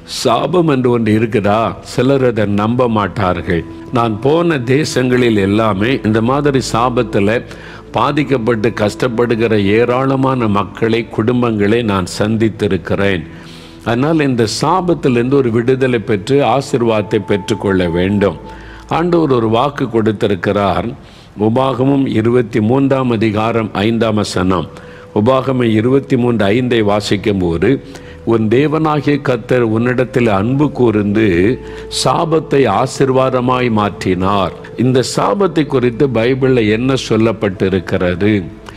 சாபம் என்று ஒன்று இருக்குதா சிலர் அதை நம்ப மாட்டார்கள் நான் போன தேசங்களில் எல்லாமே இந்த மாதிரி சாபத்தில் பாதிக்கப்பட்டு கஷ்டப்படுகிற ஏராளமான மக்களை குடும்பங்களை நான் சந்தித்திருக்கிறேன் அதனால் இந்த சாபத்திலிருந்து ஒரு விடுதலை பெற்று ஆசிர்வாதத்தை பெற்றுக்கொள்ள வேண்டும் ஆண்டவர் ஒரு வாக்கு கொடுத்திருக்கிறார் உபாகமும் இருபத்தி மூன்றாம் அதிகாரம் ஐந்தாம் வசனம் உபாகமம் இருபத்தி மூன்று ஐந்தை வாசிக்கும் போது உன் தேவனாகிய கத்தர் உன்னிடத்தில் அன்பு கூர்ந்து சாபத்தை ஆசிர்வாதமாய் மாற்றினார் இந்த சாபத்தை குறித்து பைபிளில் என்ன சொல்லப்பட்டிருக்கிறது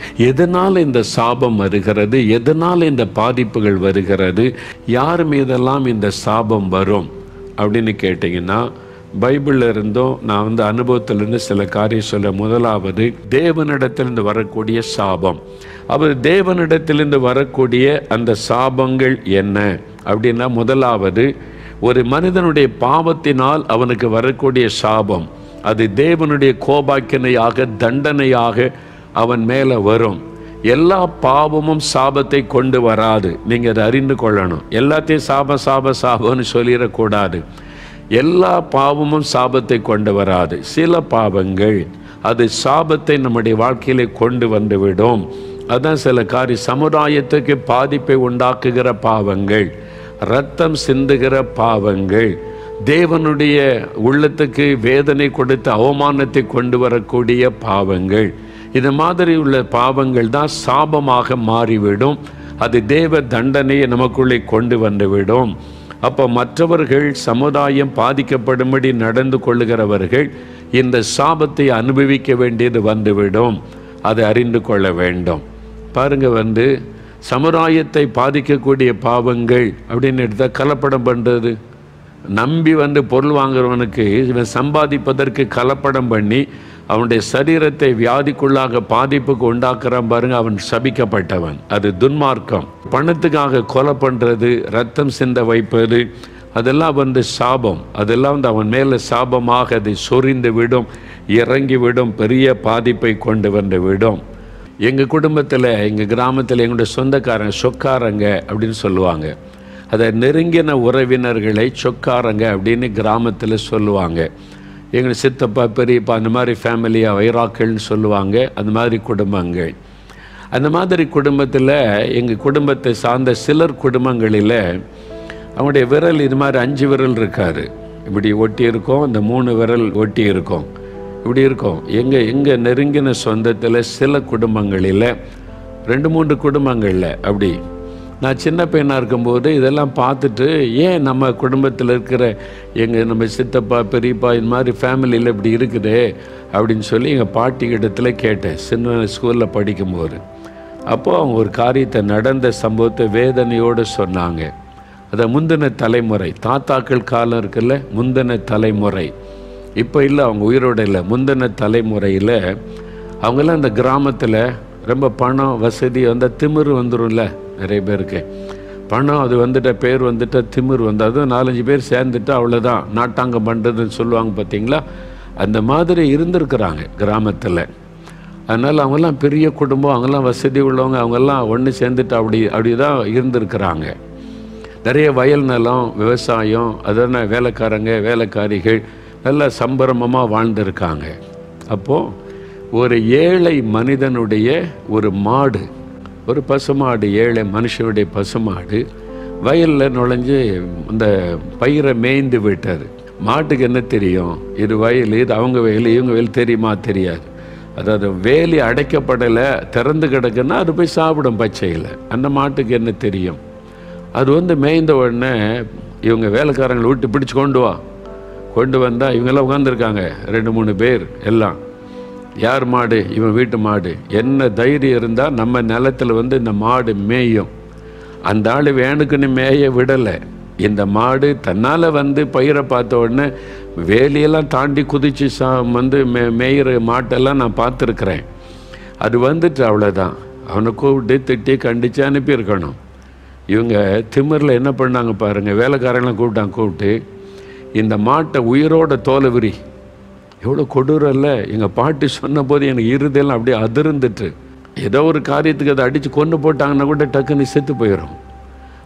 எதனால் இந்த சாபம் வருகிறது எதனால் இந்த பாதிப்புகள் வருகிறது யார் மீதெல்லாம் இந்த சாபம் வரும் அப்படின்னு கேட்டிங்கன்னா பைபிளில் இருந்தும் நான் வந்து அனுபவத்திலிருந்து சில காரியம் சொல்ல முதலாவது தேவனிடத்திலிருந்து வரக்கூடிய சாபம் அவர் தேவனிடத்திலிருந்து வரக்கூடிய அந்த சாபங்கள் என்ன அப்படின்னா முதலாவது ஒரு மனிதனுடைய பாவத்தினால் அவனுக்கு வரக்கூடிய சாபம் அது தேவனுடைய கோபாக்கினையாக தண்டனையாக அவன் மேலே வரும் எல்லா பாவமும் சாபத்தை கொண்டு வராது நீங்கள் அதை அறிந்து கொள்ளணும் எல்லாத்தையும் சாப சாப சாபம்னு சொல்லிடக்கூடாது எல்லா பாவமும் சாபத்தை கொண்டு வராது சில பாவங்கள் அது சாபத்தை நம்முடைய வாழ்க்கையிலே கொண்டு வந்துவிடும் அதான் சில காரி சமுதாயத்துக்கு பாதிப்பை உண்டாக்குகிற பாவங்கள் ரத்தம் சிந்துகிற பாவங்கள் தேவனுடைய உள்ளத்துக்கு வேதனை கொடுத்து அவமானத்தை கொண்டு வரக்கூடிய பாவங்கள் இது மாதிரி உள்ள பாவங்கள் தான் சாபமாக மாறிவிடும் அது தேவ தண்டனையை நமக்குள்ளே கொண்டு வந்துவிடும் அப்போ மற்றவர்கள் சமுதாயம் பாதிக்கப்படும்படி நடந்து கொள்ளுகிறவர்கள் இந்த சாபத்தை அனுபவிக்க வேண்டியது வந்துவிடும் அதை அறிந்து கொள்ள வேண்டும் பாருங்க வந்து சமுதாயத்தை பாதிக்கக்கூடிய பாவங்கள் அப்படின்னு எடுத்தால் கலப்படம் பண்ணுறது நம்பி வந்து பொருள் வாங்குறவனுக்கு இவன் சம்பாதிப்பதற்கு கலப்படம் பண்ணி அவனுடைய சரீரத்தை வியாதிக்குள்ளாக பாதிப்புக்கு உண்டாக்குறான் பாருங்க அவன் சபிக்கப்பட்டவன் அது துன்மார்க்கம் பணத்துக்காக கொலை பண்ணுறது ரத்தம் சிந்த வைப்பது அதெல்லாம் வந்து சாபம் அதெல்லாம் வந்து அவன் மேலே சாபமாக அதை சொரிந்து விடும் இறங்கி விடும் பெரிய பாதிப்பை கொண்டு வந்து விடும் எங்கள் குடும்பத்தில் எங்கள் கிராமத்தில் எங்களுடைய சொந்தக்காரங்க சொக்காரங்க அப்படின்னு சொல்லுவாங்க அதை நெருங்கின உறவினர்களை சொக்காரங்க அப்படின்னு கிராமத்தில் சொல்லுவாங்க எங்கள் சித்தப்பா பெரியப்பா அந்த மாதிரி ஃபேமிலியாக வைராக்கள்னு சொல்லுவாங்க அந்த மாதிரி குடும்பங்கள் அந்த மாதிரி குடும்பத்தில் எங்கள் குடும்பத்தை சார்ந்த சிலர் குடும்பங்களில் அவங்களுடைய விரல் இது மாதிரி அஞ்சு விரல் இருக்காரு இப்படி ஒட்டி இருக்கும் இந்த மூணு விரல் ஒட்டி இருக்கும் இப்படி இருக்கும் எங்கள் எங்கள் நெருங்கின சொந்தத்தில் சில குடும்பங்களில் ரெண்டு மூன்று குடும்பங்களில் அப்படி நான் சின்ன பையனாக இருக்கும்போது இதெல்லாம் பார்த்துட்டு ஏன் நம்ம குடும்பத்தில் இருக்கிற எங்கள் நம்ம சித்தப்பா பெரியப்பா இந்த மாதிரி ஃபேமிலியில் இப்படி இருக்குது அப்படின்னு சொல்லி எங்கள் பாட்டி இடத்துல கேட்டேன் சின்ன ஸ்கூலில் படிக்கும்போது அப்போது அவங்க ஒரு காரியத்தை நடந்த சம்பவத்தை வேதனையோடு சொன்னாங்க அதை முந்தின தலைமுறை தாத்தாக்கள் காலம் இருக்குல்ல முந்தின தலைமுறை இப்போ இல்லை அவங்க உயிரோடு இல்லை முந்தின தலைமுறையில் அவங்கெல்லாம் இந்த கிராமத்தில் ரொம்ப பணம் வசதி வந்தால் திமிரு வந்துடும்ல நிறைய பேருக்கு பணம் அது வந்துட்ட பேர் வந்துட்ட திமிர் வந்து அதுவும் நாலஞ்சு பேர் சேர்ந்துட்டு அவ்வளோதான் நாட்டாங்கம் பண்ணுறதுன்னு சொல்லுவாங்க பார்த்தீங்களா அந்த மாதிரி இருந்திருக்கிறாங்க கிராமத்தில் அதனால் அவங்கெல்லாம் பெரிய குடும்பம் அவங்கெல்லாம் வசதி உள்ளவங்க அவங்கெல்லாம் ஒன்று சேர்ந்துட்டு அப்படி அப்படி தான் இருந்திருக்கிறாங்க நிறைய வயல் நிலம் விவசாயம் அதெல்லாம் வேலைக்காரங்க வேலைக்காரிகள் நல்ல சம்பரமமாக வாழ்ந்திருக்காங்க அப்போது ஒரு ஏழை மனிதனுடைய ஒரு மாடு ஒரு பசுமாடு ஏழை மனுஷனுடைய பசுமாடு வயலில் நுழைஞ்சு அந்த பயிரை மேய்ந்து விட்டார் மாட்டுக்கு என்ன தெரியும் இது வயல் இது அவங்க வயல் இவங்க வயல் தெரியுமா தெரியாது அதாவது வேலி அடைக்கப்படலை திறந்து கிடக்குன்னா அது போய் சாப்பிடும் பச்சையில் அந்த மாட்டுக்கு என்ன தெரியும் அது வந்து மேய்ந்த உடனே இவங்க வேலைக்காரங்களை விட்டு பிடிச்சு கொண்டு வா கொண்டு வந்தால் இவங்கெல்லாம் உட்காந்துருக்காங்க ரெண்டு மூணு பேர் எல்லாம் யார் மாடு இவன் வீட்டு மாடு என்ன தைரியம் இருந்தால் நம்ம நிலத்தில் வந்து இந்த மாடு மேயும் அந்த ஆள் வேணுக்குன்னு மேய விடலை இந்த மாடு தன்னால் வந்து பயிரை பார்த்த உடனே வேலியெல்லாம் தாண்டி குதிச்சு சா வந்து மே மேயிற மாட்டெல்லாம் நான் பார்த்துருக்குறேன் அது வந்துட்டு அவ்வளோதான் அவனை கூப்பிட்டு திட்டி கண்டித்து அனுப்பியிருக்கணும் இவங்க திமிரில் என்ன பண்ணாங்க பாருங்கள் வேலைக்காரங்களாம் கூப்பிட்டாங்க கூப்பிட்டு இந்த மாட்டை உயிரோட தோலை விரி எவ்வளோ கொடூரம் இல்லை எங்கள் பாட்டி சொன்னபோது எனக்கு இருதெல்லாம் அப்படியே அதிர்ந்துட்டு ஏதோ ஒரு காரியத்துக்கு அதை அடித்து கொண்டு போட்டாங்கன்னா கூட டக்குன்னு செத்து போயிடும்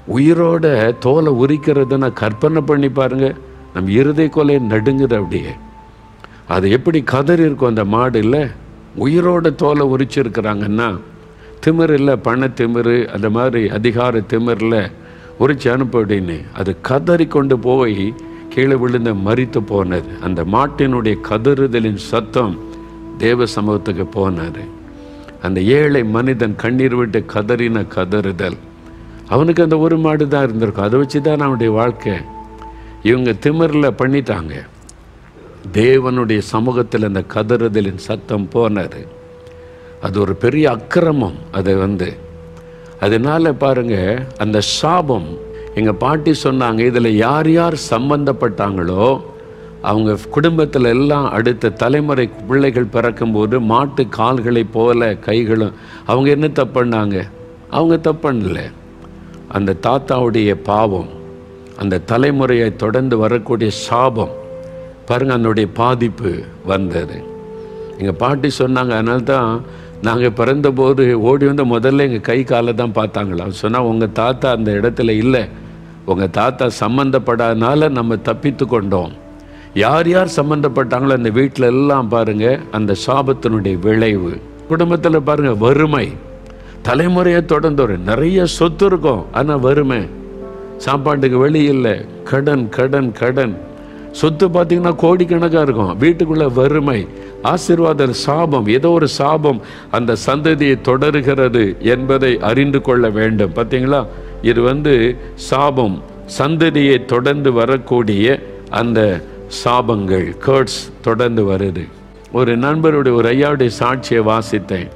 உயிரோட தோலை உரிக்கிறத நான் கற்பனை பண்ணி பாருங்க நம்ம இருதை கொலை நடுங்குது அப்படியே அது எப்படி கதறி இருக்கும் அந்த மாடு இல்லை உயிரோட தோலை உரிச்சிருக்கிறாங்கன்னா திமிர் இல்லை பண திமிரு அந்த மாதிரி அதிகார திமிரில் உரிச்சு அனுப்பின்னு அது கதறி கொண்டு போய் கீழே விழுந்த மறித்து போனது அந்த மாட்டினுடைய கதறுதலின் சத்தம் தேவ சமூகத்துக்கு போனார் அந்த ஏழை மனிதன் கண்ணீர் விட்டு கதறின கதறுதல் அவனுக்கு அந்த ஒரு மாடு தான் இருந்திருக்கும் அதை வச்சு தான் அவனுடைய வாழ்க்கை இவங்க திமிரில் பண்ணிட்டாங்க தேவனுடைய சமூகத்தில் அந்த கதறுதலின் சத்தம் போனார் அது ஒரு பெரிய அக்கிரமம் அது வந்து அதனால பாருங்க அந்த சாபம் எங்கள் பாட்டி சொன்னாங்க இதில் யார் யார் சம்பந்தப்பட்டாங்களோ அவங்க குடும்பத்தில் எல்லாம் அடுத்த தலைமுறை பிள்ளைகள் பிறக்கும்போது மாட்டு கால்களைப் போல கைகளும் அவங்க என்ன தப்பு பண்ணாங்க அவங்க தப்பு பண்ணல அந்த தாத்தாவுடைய பாவம் அந்த தலைமுறையை தொடர்ந்து வரக்கூடிய சாபம் பாருங்க அதனுடைய பாதிப்பு வந்தது எங்கள் பாட்டி சொன்னாங்க அதனால தான் நாங்கள் பிறந்தபோது ஓடி வந்து முதல்ல எங்கள் கை காலை தான் பார்த்தாங்களா சொன்னால் உங்கள் தாத்தா அந்த இடத்துல இல்லை உங்கள் தாத்தா சம்மந்தப்படாதனால நம்ம தப்பித்து கொண்டோம் யார் யார் சம்மந்தப்பட்டாங்களோ அந்த வீட்டில் எல்லாம் பாருங்க அந்த சாபத்தினுடைய விளைவு குடும்பத்தில் பாருங்க வறுமை தலைமுறையை தொடர்ந்து வரும் நிறைய சொத்து இருக்கும் ஆனால் வறுமை சாப்பாட்டுக்கு வழி இல்லை கடன் கடன் கடன் சொத்து பார்த்தீங்கன்னா கோடிக்கணக்காக இருக்கும் வீட்டுக்குள்ள வறுமை ஆசீர்வாத சாபம் ஏதோ ஒரு சாபம் அந்த சந்ததியை தொடருகிறது என்பதை அறிந்து கொள்ள வேண்டும் பார்த்தீங்களா இது வந்து சாபம் சந்ததியை தொடர்ந்து வரக்கூடிய அந்த சாபங்கள் கேர்ட்ஸ் தொடர்ந்து வருது ஒரு நண்பருடைய ஒரு ஐயாவுடைய சாட்சியை வாசித்தேன்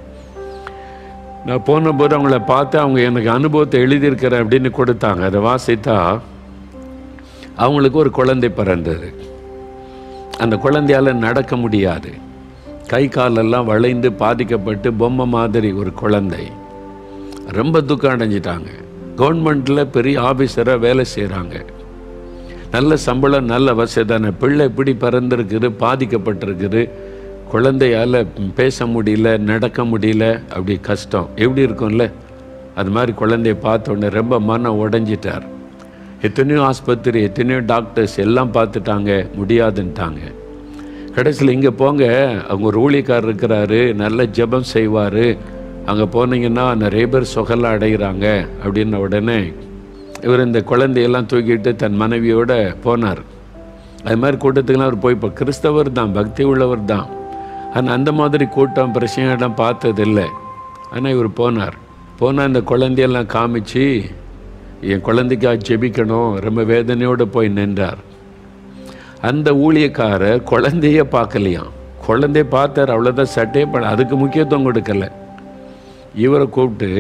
நான் போன போது அவங்கள பார்த்து அவங்க எனக்கு அனுபவத்தை எழுதியிருக்கிறேன் அப்படின்னு கொடுத்தாங்க அதை வாசித்தா அவங்களுக்கு ஒரு குழந்தை பிறந்தது அந்த குழந்தையால் நடக்க முடியாது கை காலெல்லாம் வளைந்து பாதிக்கப்பட்டு பொம்மை மாதிரி ஒரு குழந்தை ரொம்ப துக்கம் அடைஞ்சிட்டாங்க கவர்மெண்ட்டில் பெரிய ஆஃபீஸராக வேலை செய்கிறாங்க நல்ல சம்பளம் நல்ல வசதியான பிள்ளை இப்படி பிறந்திருக்குது பாதிக்கப்பட்டிருக்குது குழந்தையால் பேச முடியல நடக்க முடியல அப்படி கஷ்டம் எப்படி இருக்கும்ல அது மாதிரி குழந்தைய பார்த்த உடனே ரொம்ப மனம் உடைஞ்சிட்டார் எத்தனையோ ஆஸ்பத்திரி எத்தனையோ டாக்டர்ஸ் எல்லாம் பார்த்துட்டாங்க முடியாதுன்ட்டாங்க கடைசியில் இங்கே போங்க அவங்க ஒரு ஊழியக்காரர் இருக்கிறாரு நல்ல ஜெபம் செய்வார் அங்கே போனீங்கன்னா நிறைய பேர் சுகலாம் அடைகிறாங்க அப்படின்ன உடனே இவர் இந்த குழந்தையெல்லாம் தூக்கிட்டு தன் மனைவியோட போனார் அது மாதிரி கூட்டத்துக்கெல்லாம் அவர் போய் இப்போ கிறிஸ்தவர் தான் பக்தி உள்ளவர் தான் ஆனால் அந்த மாதிரி கூட்டம் பிரச்சனையெல்லாம் பார்த்ததில்லை ஆனால் இவர் போனார் போனால் அந்த குழந்தையெல்லாம் காமிச்சு என் குழந்தைக்காக ஜெபிக்கணும் ரொம்ப வேதனையோடு போய் நின்றார் அந்த ஊழியக்காரர் குழந்தைய பார்க்கலையாம் குழந்தைய பார்த்தார் அவ்வளோதான் சட்டே பண்ண அதுக்கு முக்கியத்துவம் கொடுக்கல இவரை கூப்பிட்டு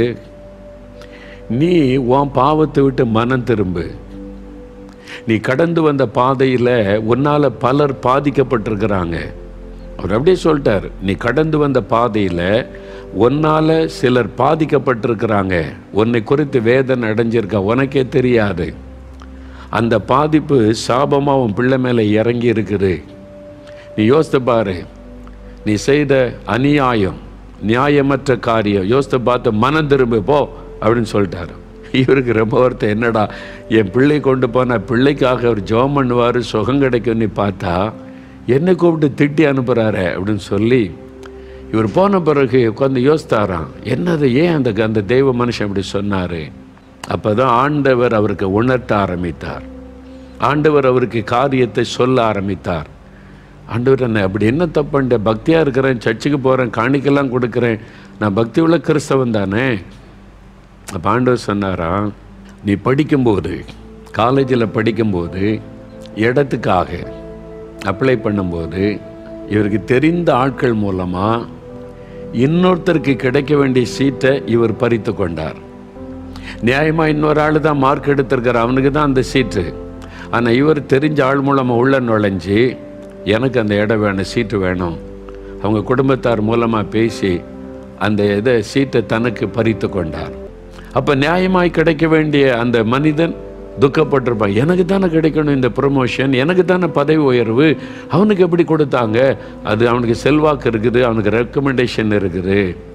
நீ உன் பாவத்தை விட்டு மனம் திரும்பு நீ கடந்து வந்த பாதையில் உன்னால் பலர் பாதிக்கப்பட்டிருக்கிறாங்க அவர் அப்படியே சொல்லிட்டார் நீ கடந்து வந்த பாதையில் உன்னால் சிலர் பாதிக்கப்பட்டிருக்கிறாங்க உன்னை குறித்து வேதனை அடைஞ்சிருக்க உனக்கே தெரியாது அந்த பாதிப்பு சாபமாக உன் பிள்ளை மேலே இறங்கி இருக்குது நீ யோசித்து பாரு நீ செய்த அநியாயம் நியாயமற்ற காரியம் யோசித்து பார்த்து மனம் திரும்பு போ அப்படின்னு சொல்லிட்டாரு இவருக்கு ரொம்ப வருத்தம் என்னடா என் பிள்ளை கொண்டு போனால் பிள்ளைக்காக அவர் ஜோம் பண்ணுவார் சுகம் கிடைக்கும்னு பார்த்தா என்னை கூப்பிட்டு திட்டி அனுப்புகிறாரு அப்படின்னு சொல்லி இவர் போன பிறகு உட்காந்து யோசித்தாராம் என்னது ஏன் அந்த அந்த தெய்வ மனுஷன் இப்படி சொன்னார் அப்போ தான் ஆண்டவர் அவருக்கு உணர்த்த ஆரம்பித்தார் ஆண்டவர் அவருக்கு காரியத்தை சொல்ல ஆரம்பித்தார் ஆண்டவர் என்ன அப்படி என்ன தப்புண்ட பக்தியாக இருக்கிறேன் சர்ச்சுக்கு போகிறேன் காணிக்கெல்லாம் கொடுக்குறேன் நான் பக்தி உள்ள கிறிஸ்தவன் தானே அப்போ ஆண்டவர் சொன்னாராம் நீ படிக்கும்போது காலேஜில் படிக்கும்போது இடத்துக்காக அப்ளை பண்ணும்போது இவருக்கு தெரிந்த ஆட்கள் மூலமாக இன்னொருத்தருக்கு கிடைக்க வேண்டிய சீட்டை இவர் பறித்து கொண்டார் நியாயமாக இன்னொரு ஆள் தான் மார்க் எடுத்திருக்கார் அவனுக்கு தான் அந்த சீட்டு ஆனால் இவர் தெரிஞ்ச ஆள் மூலமாக உள்ள நுழைஞ்சி எனக்கு அந்த இடம் வேணும் சீட்டு வேணும் அவங்க குடும்பத்தார் மூலமாக பேசி அந்த இதை சீட்டை தனக்கு பறித்து கொண்டார் அப்போ நியாயமாய் கிடைக்க வேண்டிய அந்த மனிதன் துக்கப்பட்டிருப்பான் எனக்கு தானே கிடைக்கணும் இந்த ப்ரொமோஷன் எனக்கு தானே பதவி உயர்வு அவனுக்கு எப்படி கொடுத்தாங்க அது அவனுக்கு செல்வாக்கு இருக்குது அவனுக்கு ரெக்கமெண்டேஷன் இருக்குது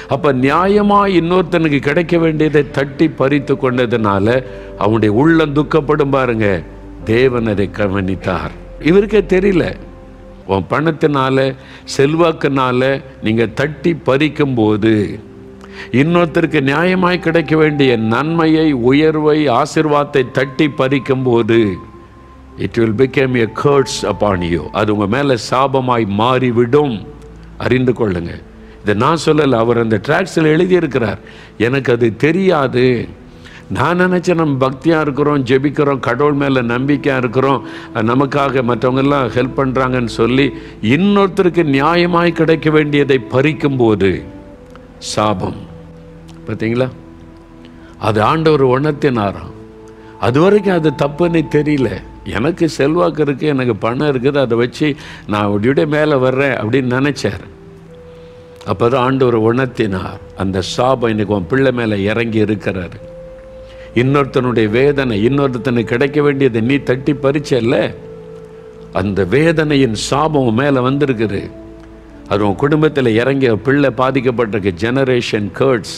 அப்ப நியாயமா இன்னொருத்தனுக்கு கிடைக்க வேண்டியதை தட்டி பறித்து கொண்டதுனால அவனுடைய உள்ளம் துக்கப்படும் பாருங்க தேவன் அதை கவனித்தார் இவருக்கே தெரியல உன் பணத்தினால செல்வாக்குனால நீங்க தட்டி பறிக்கும் போது இன்னொருத்தருக்கு நியாயமாய் கிடைக்க வேண்டிய நன்மையை உயர்வை ஆசிர்வாதத்தை தட்டி பறிக்கும் போது it will become a curse upon you அது உங்க மேல சாபமாய் மாறிவிடும் அறிந்து கொள்ளுங்க இதை நான் சொல்லலை அவர் அந்த ட்ராக்ஸில் எழுதியிருக்கிறார் எனக்கு அது தெரியாது நான் நினச்சேன் நம்ம பக்தியாக இருக்கிறோம் ஜெபிக்கிறோம் கடவுள் மேலே நம்பிக்கையாக இருக்கிறோம் நமக்காக மற்றவங்கெல்லாம் ஹெல்ப் பண்ணுறாங்கன்னு சொல்லி இன்னொருத்தருக்கு நியாயமாய் கிடைக்க வேண்டியதை பறிக்கும்போது சாபம் பார்த்தீங்களா அது ஆண்டவர் உணர்த்தினாராம் அது வரைக்கும் அது தப்புன்னு தெரியல எனக்கு செல்வாக்கு இருக்குது எனக்கு பணம் இருக்குது அதை வச்சு நான் அப்படியே மேலே வர்றேன் அப்படின்னு நினச்சார் அப்போ தான் ஆண்டவர் உணர்த்தினார் அந்த சாபம் இன்னைக்கு உன் பிள்ளை மேலே இறங்கி இருக்கிறாரு இன்னொருத்தனுடைய வேதனை இன்னொருத்தனுக்கு கிடைக்க வேண்டியதை நீ தட்டி பறிச்சல்ல அந்த வேதனையின் சாபம் உன் மேலே வந்திருக்குது அது உன் குடும்பத்தில் இறங்கிய பிள்ளை பாதிக்கப்பட்டிருக்க ஜெனரேஷன் கேர்ட்ஸ்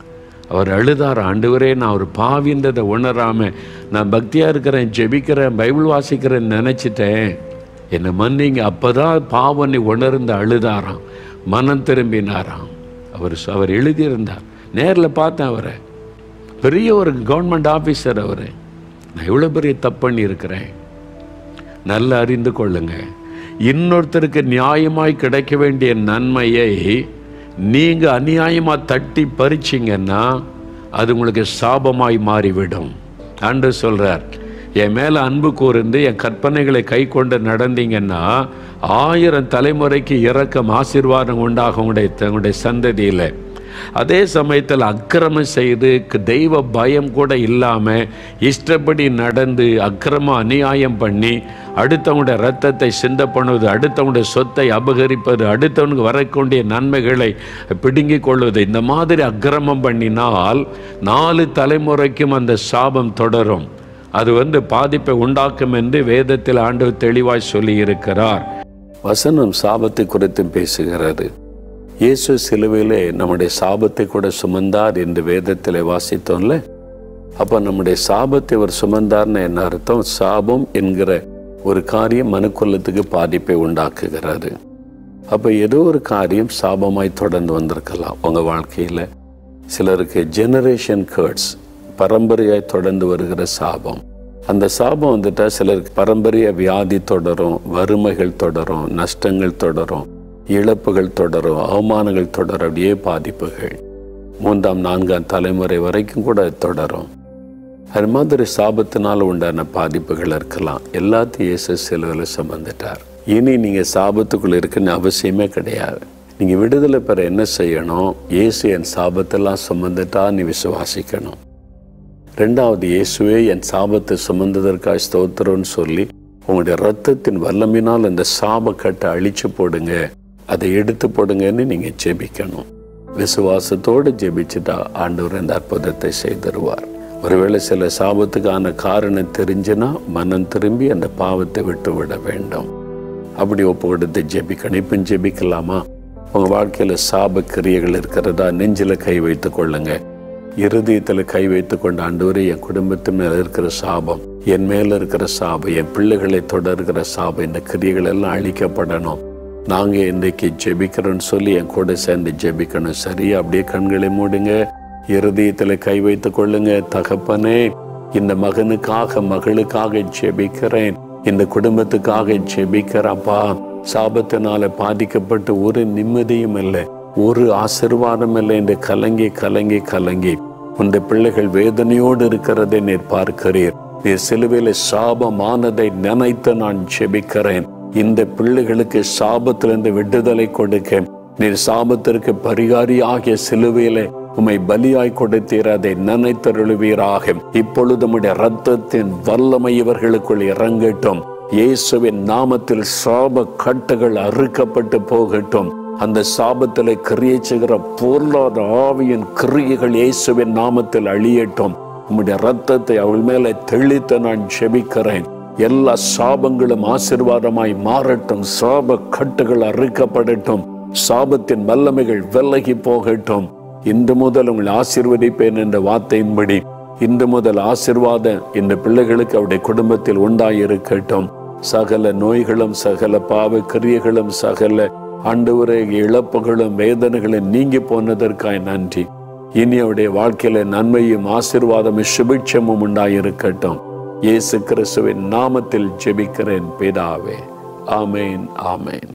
அவர் அழுதார் ஆண்டவரே நான் ஒரு பாவின்றதை உணராமல் நான் பக்தியாக இருக்கிறேன் ஜெபிக்கிறேன் பைபிள் வாசிக்கிறேன்னு நினச்சிட்டேன் என்னை மன்னிங்க அப்போ தான் பாவனை உணர்ந்து அழுதாராம் மனம் திரும்பினாராம் அவர் அவர் எழுதியிருந்தார் நேரில் பார்த்தேன் அவரை பெரிய ஒரு கவர்மெண்ட் ஆஃபீஸர் அவர் நான் எவ்வளோ பெரிய தப்பு பண்ணியிருக்கிறேன் நல்லா அறிந்து கொள்ளுங்க இன்னொருத்தருக்கு நியாயமாய் கிடைக்க வேண்டிய நன்மையை நீங்க அநியாயமா தட்டி பறிச்சிங்கன்னா அது உங்களுக்கு சாபமாய் மாறிவிடும் அன்று சொல்றார் என் மேல அன்பு கூர்ந்து என் கற்பனைகளை கை கொண்டு நடந்தீங்கன்னா ஆயிரம் தலைமுறைக்கு இறக்கம் ஆசீர்வாதம் உண்டாகும் உங்களுடைய உங்களுடைய சந்ததியில் அதே சமயத்தில் அக்கிரமம் செய்து க- தெய்வ பயம் கூட இல்லாமல் இஷ்டப்படி நடந்து அக்கிரமம் அநியாயம் பண்ணி அடுத்தவங்களுடைய ரத்தத்தை சிந்த பண்ணுவது அடுத்தவங்களுடைய சொத்தை அபகரிப்பது அடுத்தவனுக்கு வரக்கூடிய நன்மைகளை பிடுங்கிக் கொள்வது இந்த மாதிரி அக்கிரமம் பண்ணினால் நாலு தலைமுறைக்கும் அந்த சாபம் தொடரும் அது வந்து பாதிப்பை உண்டாக்கும் என்று வேதத்தில் ஆண்டவர் தெளிவாய் சொல்லி இருக்கிறார் வசனம் சாபத்தை குறித்து பேசுகிறது இயேசு சிலுவையிலே நம்முடைய சாபத்தை கூட சுமந்தார் என்று வேதத்தில் வாசித்தோம்ல அப்போ நம்முடைய சாபத்தை அவர் சுமந்தார்னு என்ன அர்த்தம் சாபம் என்கிற ஒரு காரியம் மனுக்குலத்துக்கு பாதிப்பை உண்டாக்குகிறது அப்போ ஏதோ ஒரு காரியம் சாபமாய் தொடர்ந்து வந்திருக்கலாம் உங்கள் வாழ்க்கையில் சிலருக்கு ஜெனரேஷன் கேர்ட்ஸ் பரம்பரையாய் தொடர்ந்து வருகிற சாபம் அந்த சாபம் வந்துட்டா சிலருக்கு பரம்பரைய வியாதி தொடரும் வறுமைகள் தொடரும் நஷ்டங்கள் தொடரும் இழப்புகள் தொடரும் அவமானங்கள் தொடரும் அப்படியே பாதிப்புகள் மூன்றாம் நான்காம் தலைமுறை வரைக்கும் கூட அது தொடரும் அது மாதிரி சாபத்தினால் உண்டான பாதிப்புகள் இருக்கலாம் எல்லாத்தையும் இயேசு சிலுவையில் சுமந்துட்டார் இனி நீங்கள் சாபத்துக்குள்ள இருக்குன்னு அவசியமே கிடையாது நீங்கள் விடுதலை பெற என்ன செய்யணும் இயேசு என் சாபத்தெல்லாம் சுமந்துட்டா நீ விசுவாசிக்கணும் ரெண்டாவது இயேசுவே என் சாபத்தை சுமந்ததற்காக ஸ்தோத்திரம்னு சொல்லி உங்களுடைய ரத்தத்தின் வல்லமினால் அந்த சாபக்கட்டை அழிச்சு போடுங்க அதை எடுத்து போடுங்கன்னு நீங்கள் ஜெபிக்கணும் விசுவாசத்தோடு ஜெபிச்சுட்டா ஆண்டவர் அந்த அற்புதத்தை செய்திருவார் ஒருவேளை சில சாபத்துக்கான காரணம் தெரிஞ்சுனா மனம் திரும்பி அந்த பாவத்தை விட்டு விட வேண்டும் அப்படி ஒப்பு கொடுத்து ஜெபிக்கணும் இப்போ ஜெபிக்கலாமா உங்கள் வாழ்க்கையில் சாப கிரியைகள் இருக்கிறதா நெஞ்சில் கை வைத்து கொள்ளுங்க இருதயத்தில் கை வைத்து கொண்டு ஆண்டவரே என் குடும்பத்து மேல இருக்கிற சாபம் என் மேல இருக்கிற சாபம் என் பிள்ளைகளை தொடர்கிற சாபம் இந்த கிரியைகள் எல்லாம் அழிக்கப்படணும் நாங்க இன்றைக்கு ஜெபிக்கிறோம்னு சொல்லி என் கூட சேர்ந்து ஜெபிக்கணும் சரியா அப்படியே கண்களை மூடுங்க இருதயத்தில் கை வைத்து கொள்ளுங்க தகப்பனே இந்த மகனுக்காக மகளுக்காக ஜெபிக்கிறேன் இந்த குடும்பத்துக்காக ஜெபிக்கிறப்பா சாபத்தினால பாதிக்கப்பட்டு ஒரு நிம்மதியும் இல்லை ஒரு ஆசிர்வாதம் இல்லை என்று கலங்கி கலங்கி கலங்கி உந்த பிள்ளைகள் வேதனையோடு இருக்கிறதை நீர் பார்க்கிறீர் நீர் சிலுவையில சாபமானதை நினைத்து நான் ஜெபிக்கிறேன் இந்த பிள்ளைகளுக்கு சாபத்திலிருந்து விடுதலை கொடுக்க நீர் சாபத்திற்கு பரிகாரி ஆகிய சிலுவையிலே உம்மை பலியாய் கொடுத்தீர் அதை நினைத்தருளுவீராக இப்பொழுது உம்முடைய ரத்தத்தின் வல்லமை இவர்களுக்குள் இறங்கட்டும் இயேசுவின் நாமத்தில் சாப கட்டுகள் அறுக்கப்பட்டு போகட்டும் அந்த சாபத்தில் கிரியை செய்கிற பொருளாதார ஆவியின் கிரியைகள் இயேசுவின் நாமத்தில் அழியட்டும் உம்முடைய ரத்தத்தை அவள் மேலே தெளித்து நான் செபிக்கிறேன் எல்லா சாபங்களும் ஆசிர்வாதமாய் மாறட்டும் சாப கட்டுகள் அறுக்கப்படட்டும் சாபத்தின் வல்லமைகள் விலகி போகட்டும் இன்று முதல் உங்களை ஆசீர்வதிப்பேன் என்ற வார்த்தையின்படி இன்று முதல் ஆசிர்வாத இந்த பிள்ளைகளுக்கு அவருடைய குடும்பத்தில் உண்டாயிருக்கட்டும் சகல நோய்களும் சகல பாவ கிரியைகளும் சகல ஆண்டவரே இழப்புகளும் வேதனைகளும் நீங்கி போனதற்காய் நன்றி இனி அவருடைய வாழ்க்கையில நன்மையும் ஆசிர்வாதமும் சுபிட்சமும் உண்டாயிருக்கட்டும் இயேசு கிறிஸ்துவின் நாமத்தில் ஜெபிக்கிறேன் பிதாவே ஆமேன் ஆமேன்